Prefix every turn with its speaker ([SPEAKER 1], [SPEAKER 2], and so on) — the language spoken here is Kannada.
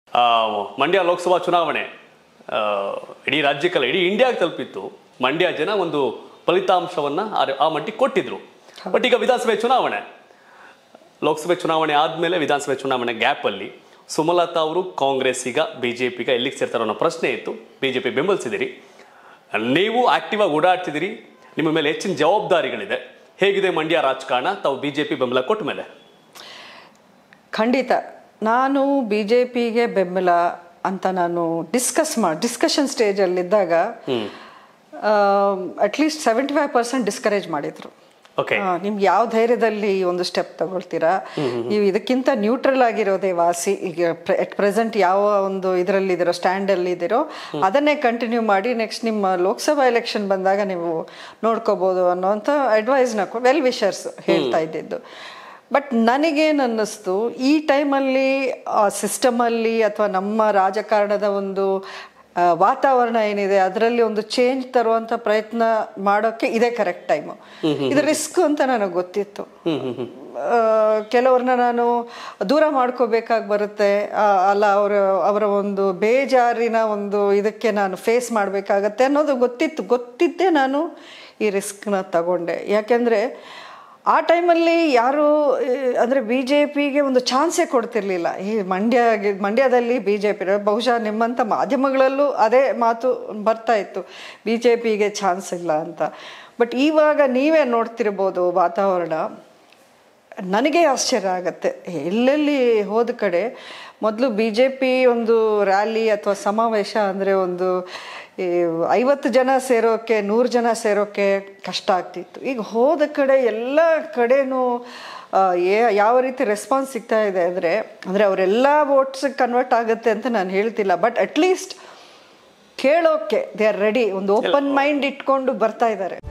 [SPEAKER 1] ಆ, ಮಂಡ್ಯ ಲೋಕಸಭಾ ಚುನಾವಣೆ ಆ, ಇಡೀ ರಾಜ್ಯಕ್ಕಲ್ಲ ಇಡೀ ಇಂಡಿಯಾಗೆ ತಲುಪಿತ್ತು ಮಂಡ್ಯ ಜನ ಒಂದು ಫಲಿತಾಂಶವನ್ನ ಆ- ಆ ಮಟ್ಟಿಗೆ ಕೊಟ್ಟಿದ್ರು ಬಟ್ ಈಗ ವಿಧಾನಸಭೆ ಚುನಾವಣೆ ಲೋಕಸಭೆ ಚುನಾವಣೆ ಆದಮೇಲೆ ವಿಧಾನಸಭೆ ಚುನಾವಣೆ ಗ್ಯಾಪಲ್ಲಿ ಸುಮಲತಾ ಅವರು ಕಾಂಗ್ರೆಸ್ ಈಗ ಬಿ ಜೆ ಪಿಗೆ ಎಲ್ಲಿಗೆ ಸೇರ್ತಾರೋ ಅನ್ನೋ ಪ್ರಶ್ನೆ ಇತ್ತು ಬಿ ಜೆ ಪಿ ಬೆಂಬಲಿಸಿದಿರಿ ನೀವು ಆಕ್ಟಿವ್ ಆಗಿ ಓಡಾಡ್ತಿದ್ದೀರಿ ನಿಮ್ಮ ಮೇಲೆ ಹೆಚ್ಚಿನ ಜವಾಬ್ದಾರಿಗಳಿದೆ ಹೇಗಿದೆ ಮಂಡ್ಯ ರಾಜಕಾರಣ ತಾವು ಬಿ ಜೆ ಪಿ ಬೆಂಬಲ ಕೊಟ್ಟ ಮೇಲೆ
[SPEAKER 2] ಖಂಡಿತ ನಾನು ಬಿ ಜೆ ಪಿಗೆ ಬೆಂಬಲ ಅಂತ ನಾನು ಡಿಸ್ಕಸ್ ಮಾಡಿ ಡಿಸ್ಕಷನ್ ಸ್ಟೇಜಲ್ಲಿದ್ದಾಗ at least seventy five percent discourage ಮಾಡಿದ್ರು
[SPEAKER 1] ಓಕೆ
[SPEAKER 2] ಆ, ನಿಮ್ಗೆ ಯಾವ ಧೈರ್ಯದಲ್ಲಿ ಈ ಒಂದು ಸ್ಟೆಪ್ ತಗೊಳ್ತೀರಾ ನೀವು ಇದಕ್ಕಿಂತ ನ್ಯೂಟ್ರಲ್ ಆಗಿರೋದೇ ವಾಸಿ ಈಗ ಎಟ್ ಪ್ರೆಸೆಂಟ್ ಯಾವ ಒಂದು ಇದರಲ್ಲಿ ಇದೀರೋ ಸ್ಟ್ಯಾಂಡ್ ಅಲ್ಲಿ ಇದೀರೋ ಅದನ್ನೇ ಕಂಟಿನ್ಯೂ ಮಾಡಿ ನೆಕ್ಸ್ಟ್ ನಿಮ್ಮ ಲೋಕಸಭಾ ಎಲೆಕ್ಷನ್ ಬಂದಾಗ ನೀವು ನೋಡ್ಕೋಬಹುದು ಅನ್ನೋಂಥ ಅಡ್ವೈಸ್ನ ವೆಲ್ ವಿಷರ್ಸ್ ಹೇಳ್ತಾ ಇದ್ದಿದ್ದು ಬಟ್ ನನಗೇನು ಅನ್ನಿಸ್ತು ಈ ಟೈಮಲ್ಲಿ ಸಿಸ್ಟಮಲ್ಲಿ ಅಥವಾ ನಮ್ಮ ರಾಜಕಾರಣದ ಒಂದು ಆ, ವಾತಾವರಣ ಏನಿದೆ ಅದರಲ್ಲಿ ಒಂದು ಚೇಂಜ್ ತರುವಂತ ಪ್ರಯತ್ನ ಮಾಡೋಕ್ಕೆ ಇದೇ ಕರೆಕ್ಟ್ ಟೈಮು ಇದು ರಿಸ್ಕ್ ಅಂತ ನನಗೆ ಗೊತ್ತಿತ್ತು ಆ, ಕೆಲವ್ರನ್ನ ನಾನು ದೂರ ಮಾಡ್ಕೋಬೇಕಾಗಿ ಬರುತ್ತೆ ಆ, ಅಲ್ಲ ಅವರ ಅವರ ಒಂದು ಬೇಜಾರಿನ ಒಂದು ಇದಕ್ಕೆ ನಾನು ಫೇಸ್ ಮಾಡಬೇಕಾಗತ್ತೆ ಅನ್ನೋದು ಗೊತ್ತಿತ್ತು ಗೊತ್ತಿದ್ದೇ ನಾನು ಈ ರಿಸ್ಕ್ನ ತಗೊಂಡೆ ಯಾಕೆಂದರೆ ಆ ಟೈಮಲ್ಲಿ ಯಾರು ಈ, ಅಂದ್ರೆ ಬಿ ಜೆ ಪಿಗೆ ಒಂದು ಚಾನ್ಸೇ ಕೊಡ್ತಿರ್ಲಿಲ್ಲ ಈ ಮಂಡ್ಯ ಮಂಡ್ಯದಲ್ಲಿ ಬಿ ಜೆ ಪಿ ಬಹುಶಃ ನಿಮ್ಮಂಥ ಮಾಧ್ಯಮಗಳಲ್ಲೂ ಅದೇ ಮಾತು ಬರ್ತಾ ಇತ್ತು ಬಿ ಜೆ ಪಿಗೆ ಚಾನ್ಸ್ ಇಲ್ಲ ಅಂತ ಬಟ್ ಇವಾಗ ನೀವೇ ನೋಡ್ತಿರ್ಬೋದು ವಾತಾವರಣ ನನಗೆ ಆಶ್ಚರ್ಯ ಆಗತ್ತೆ ಎಲ್ಲೆಲ್ಲಿ ಹೋದ ಕಡೆ ಮೊದಲು ಬಿ ಜೆ ಪಿ ಒಂದು ರ್ಯಾಲಿ ಅಥವಾ ಸಮಾವೇಶ ಅಂದರೆ ಒಂದು ಈ ಐವತ್ತು ಜನ ಸೇರೋಕ್ಕೆ ನೂರು ಜನ ಸೇರೋಕ್ಕೆ ಕಷ್ಟ ಆಗ್ತಿತ್ತು ಈಗ ಹೋದ ಕಡೆ ಎಲ್ಲ ಕಡೆನೂ ಆ, ಏ- ಯಾವ ರೀತಿ ರೆಸ್ಪಾನ್ಸ್ ಸಿಗ್ತಾ ಇದೆ ಅಂದರೆ ಅಂದರೆ ಅವರೆಲ್ಲ ವೋಟ್ಸ್ ಕನ್ವರ್ಟ್ ಆಗುತ್ತೆ ಅಂತ ನಾನು ಹೇಳ್ತಿಲ್ಲ ಬಟ್ ಅಟ್ಲೀಸ್ಟ್ ಕೇಳೋಕ್ಕೆ ದೇ ಆರ್ ರೆಡಿ ಒಂದು ಓಪನ್ ಮೈಂಡ್ ಇಟ್ಕೊಂಡು ಬರ್ತಾ ಇದ್ದಾರೆ